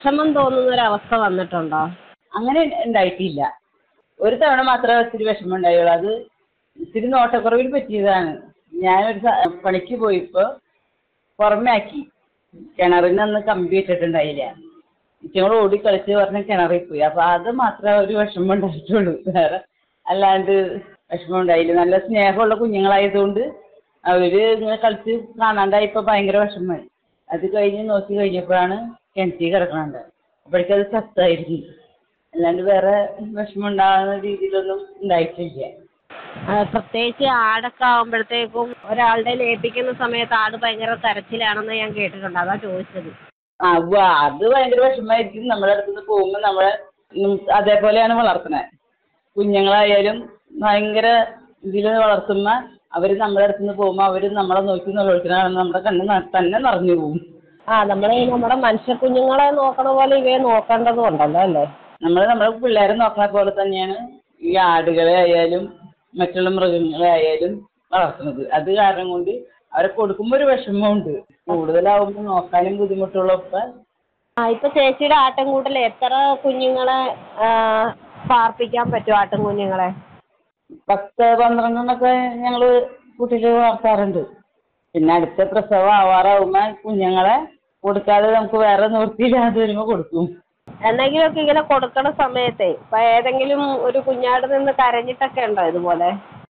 വിഷമം തോന്നുന്ന ഒരു അവസ്ഥ വന്നിട്ടുണ്ടോ അങ്ങനെ ഉണ്ടായിട്ടില്ല ഒരു തവണ മാത്രമേ ഒത്തിരി വിഷമം ഉണ്ടായുള്ളൂ അത് ഇത്തിരി നോട്ടക്കുറവിൽ പറ്റിയതാണ് ഞാനൊരു സ- പണിക്ക് പോയപ്പോ പുറമെ ആക്കി കിണറിന് അന്ന് കമ്പി ഇട്ടിട്ടുണ്ടായില്ല ഇറ്റങ്ങൾ ഓടി കളിച്ച് പറഞ്ഞ കിണറിൽ പോയി അപ്പൊ അത് മാത്രമേ ഒരു വിഷമം ഉണ്ടായിട്ടുള്ളൂ വേറെ അല്ലാണ്ട് വിഷമം ഉണ്ടായില്ല നല്ല സ്നേഹമുള്ള കുഞ്ഞുങ്ങളായതുകൊണ്ട് അവര് ഇങ്ങനെ കളിച്ച് കാണാണ്ടായപ്പോ ഭയങ്കര വിഷമമായി അത് കഴിഞ്ഞ് നോക്കി കഴിഞ്ഞപ്പോഴാണ് കിണറ്റിൽ കിടക്കണുണ്ട് അപ്പോഴേക്കും അത് ചത്തായിരുന്നു അല്ലാണ്ട് വേറെ വിഷമം ഉണ്ടാകുന്ന രീതിയിലൊന്നും ഉണ്ടായിട്ടില്ല ആ, പ്രത്യേകിച്ച് ആടൊക്കെ ആവുമ്പോഴത്തേക്കും ഒരാളുടെ ഏൽപ്പിക്കുന്ന സമയത്ത് ആട് ഭയങ്കര കരച്ചിലാണെന്ന് ഞാൻ കേട്ടിട്ടുണ്ട് അതാ ചോദിച്ചത് ആ ഉവ്വ അത് ഭയങ്കര വിഷമമായിരിക്കും നമ്മുടെ അടുത്തുനിന്ന് പോകുമ്പോൾ നമ്മളെ ഉം അതേപോലെയാണ് വളർത്തുന്നത് കുഞ്ഞുങ്ങളായാലും ഭയങ്കര ഇതിൽ വളർത്തുമ്പോൾ അവർ നമ്മുടെ അടുത്തുനിന്ന് പോകുമ്പോൾ അവർ നമ്മളെ നോക്കി നോക്കിനാണെന്ന് നമ്മുടെ കണ്ണ് ന- തന്നെ നിറഞ്ഞു പോകും ആ നമ്മൾ നമ്മുടെ മനുഷ്യ കുഞ്ഞുങ്ങളെ നോക്കണ പോലെ ഇവയെ നോക്കേണ്ടതും ഉണ്ടല്ലോ അല്ലേ നമ്മൾ നമ്മുടെ പിള്ളേരെ നോക്കണ പോലെ തന്നെയാണ് ഈ ആടുകളെ ആയാലും മറ്റുള്ള മൃഗങ്ങളെ ആയാലും വളർത്തുന്നത് അത് കാരണം കൊണ്ട് അവരെ കൊടുക്കുമ്പോൾ ഒരു വിഷമമുണ്ട് കൂടുതലാവുമ്പോൾ നോക്കാനും ബുദ്ധിമുട്ടുള്ളപ്പോൾ ആ ഇപ്പൊ ചേച്ചിയുടെ ആട്ടിൻകൂട്ടിൽ എത്ര കുഞ്ഞുങ്ങളെ ആ, പാർപ്പിക്കാൻ പറ്റും ആട്ടിൻ കുഞ്ഞുങ്ങളെ പത്ത് പന്ത്രണ്ടെണ്ണൊക്കെ ഞങ്ങൾ കുട്ടികൾ വളർത്താറുണ്ട് പിന്നെ അടുത്ത പ്രസവം ആവാറാവുമ്പോൾ കുഞ്ഞുങ്ങളെ കൊടുക്കാതെ നമുക്ക് വേറെ നിവൃത്തിയില്ലാതെ വരുമ്പോൾ കൊടുക്കും എന്തെങ്കിലുമൊക്കെ ഇങ്ങനെ കൊടുക്കണ സമയത്തെ ഇപ്പൊ ഏതെങ്കിലും ഒരു കുഞ്ഞാട് നിന്ന് കരഞ്ഞിട്ടൊക്കെ ഉണ്ടോ ഇതുപോലെ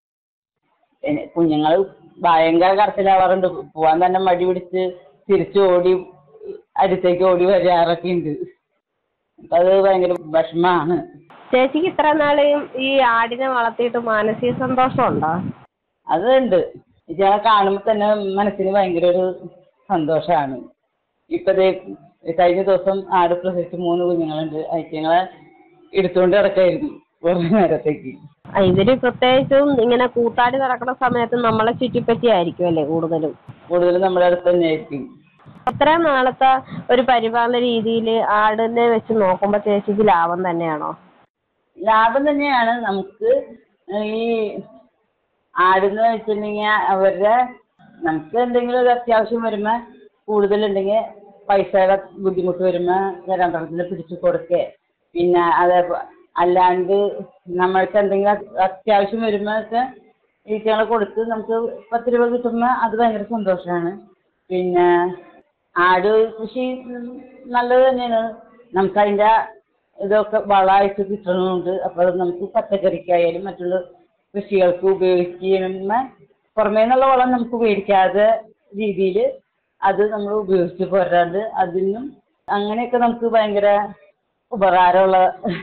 പിന്നെ കുഞ്ഞുങ്ങൾ ഭയങ്കര കരച്ചിലാവാറുണ്ട് പോവാൻ തന്നെ മടി പിടിച്ച് തിരിച്ച് ഓടി അടുത്തേക്ക് ഓടി വരാറൊക്കെ ഉണ്ട് അപ്പൊ അത് ഭയങ്കര വിഷമാണ് ചേച്ചിക്ക് ഇത്ര നാള് ഈ ആടിനെ വളർത്തിയിട്ട് മാനസിക സന്തോഷം ഉണ്ടോ അതുണ്ട് ഇയാളെ കാണുമ്പോൾ തന്നെ മനസ്സിന് ഭയങ്കര ഒരു സന്തോഷമാണ് ഇപ്പൊ ദേ കഴിഞ്ഞ ദിവസം ആട് പ്രസവിച്ച് മൂന്ന് കുഞ്ഞുങ്ങളുണ്ട് ഐറ്റങ്ങളെ എടുത്തുകൊണ്ട് കിടക്കായിരുന്നു കുറേ നേരത്തേക്ക് ആ, ഇവര് പ്രത്യേകിച്ചും ഇങ്ങനെ കൂത്താടി നടക്കുന്ന സമയത്ത് നമ്മളെ ചുറ്റിപ്പറ്റി ആയിരിക്കും അല്ലേ കൂടുതലും കൂടുതലും നമ്മുടെ അടുത്ത് തന്നെ ആയിരിക്കും അത്രയും നാളത്തെ ഒരു പരിപാലന രീതിയിൽ ആടിനെ വെച്ച് നോക്കുമ്പോൾ ചേച്ചിക്ക് ലാഭം തന്നെയാണോ ലാഭം തന്നെയാണ് നമുക്ക് ഈ ആടെന്ന് വെച്ചിട്ടുണ്ടെങ്കിൽ അവരുടെ നമുക്ക് എന്തെങ്കിലും ഒരു അത്യാവശ്യം വരുമ്പോൾ കൂടുതലുണ്ടെങ്കിൽ പൈസയുടെ ബുദ്ധിമുട്ട് വരുമ്പോൾ രണ്ടെണ്ണത്തിന് പിടിച്ചു കൊടുക്കേ പിന്നെ അതേപോലെ അല്ലാണ്ട് നമ്മൾക്ക് എന്തെങ്കിലും അത് അത്യാവശ്യം വരുമ്പോഴൊക്കെ ഈറ്റകളെ കൊടുത്ത് നമുക്ക് പത്ത് രൂപ കിട്ടുമ്പോൾ അത് ഭയങ്കര സന്തോഷമാണ് പിന്നെ ആട് കൃഷി നല്ലത് തന്നെയാണ് നമുക്കതിൻ്റെ ഇതൊക്കെ വളമായിട്ട് കിട്ടുന്നുണ്ട് അപ്പോൾ അത് നമുക്ക് പച്ചക്കറിക്കായാലും മറ്റുള്ള കൃഷികൾക്ക് ഉപയോഗിക്കുമ്പോൾ പുറമേ നിന്നുള്ള വളം നമുക്ക് മേടിക്കാതെ രീതിയിൽ അത് നമ്മൾ ഉപയോഗിച്ച് പോരാണ്ട് അതിനും അങ്ങനെയൊക്കെ നമുക്ക് ഭയങ്കര ഉപകാരമുള്ള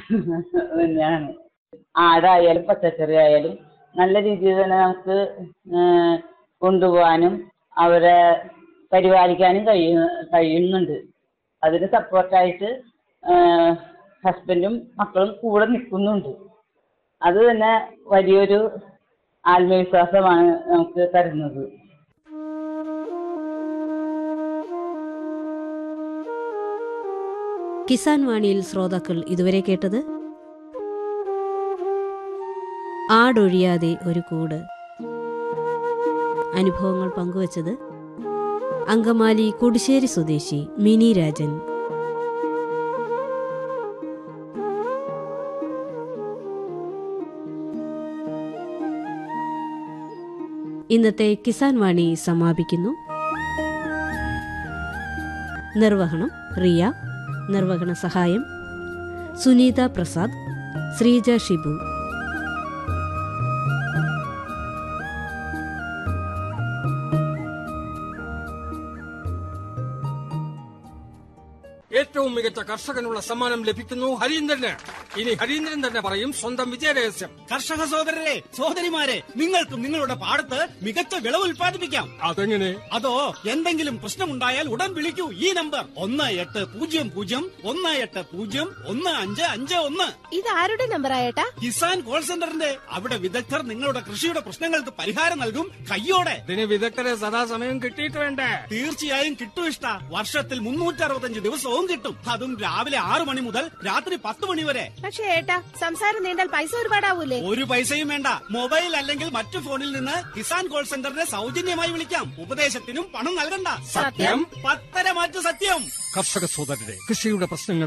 തന്നെയാണ് ആടായാലും പച്ചക്കറി ആയാലും നല്ല രീതിയിൽ തന്നെ നമുക്ക് ഏഹ് കൊണ്ടുപോകാനും അവരെ പരിപാലിക്കാനും കഴിയുന്ന കഴിയുന്നുണ്ട് അതിന് സപ്പോർട്ടായിട്ട് ഹസ്ബൻഡും മക്കളും കൂടെ നിൽക്കുന്നുണ്ട് അത് തന്നെ വലിയൊരു ആത്മവിശ്വാസമാണ് നമുക്ക് തരുന്നത് കിസാൻ വാണിയിൽ ശ്രോതാക്കൾ ഇതുവരെ കേട്ടത് ആടൊഴിയാതെ ഒരു കൂട് അനുഭവങ്ങൾ പങ്കുവച്ചത് അങ്കമാലി കുടിശ്ശേരി സ്വദേശി മിനി രാജൻ ഇന്നത്തെ കിസാൻ വാണി സമാപിക്കുന്നു നിർവഹണം റിയ നിർവഹണ സഹായം സുനീത പ്രസാദ് ശ്രീജ ഷിബു ഏറ്റവും മികച്ച കർഷകനുള്ള സമ്മാനം ലഭിക്കുന്നു ഹരീന്ദ്രന് ഇനി ഹരീന്ദ്രൻ തന്നെ പറയും സ്വന്തം വിജയരഹസ്യം കർഷക സഹോദരരെ സഹോദരിമാരെ നിങ്ങൾക്കും നിങ്ങളുടെ പാടത്ത് മികച്ച വിളവ് ഉൽപ്പാദിപ്പിക്കാം അതെങ്ങനെ അതോ എന്തെങ്കിലും പ്രശ്നമുണ്ടായാൽ ഉടൻ വിളിക്കൂ ഈ നമ്പർ ഒന്ന് എട്ട് പൂജ്യം പൂജ്യം ഒന്ന് എട്ട് പൂജ്യം ഒന്ന് അഞ്ച് അഞ്ച് ഒന്ന് ഇത് ആരുടെ നമ്പറായേട്ടാ കിസാൻ കോൾ സെന്ററിന്റെ അവിടെ വിദഗ്ധർ നിങ്ങളുടെ കൃഷിയുടെ പ്രശ്നങ്ങൾക്ക് പരിഹാരം നൽകും കയ്യോടെ ഇതിന് വിദഗ്ധരെ സദാസമയം കിട്ടിയിട്ട് വേണ്ടേ തീർച്ചയായും കിട്ടും ഇഷ്ട വർഷത്തിൽ മുന്നൂറ്റി അറുപത്തഞ്ച് ദിവസവും കിട്ടും കിട്ടും അതും രാവിലെ ആറു മണി മുതൽ രാത്രി പത്ത് മണി വരെ പക്ഷേ ഏട്ടാ സംസാരം നീണ്ടാൽ പൈസ ഒരുപാടാവൂലേ ഒരു പൈസയും വേണ്ട മൊബൈൽ അല്ലെങ്കിൽ മറ്റു ഫോണിൽ നിന്ന് കിസാൻ കോൾ സെന്ററിനെ സൗജന്യമായി വിളിക്കാം ഉപദേശത്തിനും പണം നൽകണ്ട സത്യം? പത്തര മാറ്റു സത്യം കർഷക സോദരരെ കൃഷിയുടെ പ്രശ്നങ്ങൾ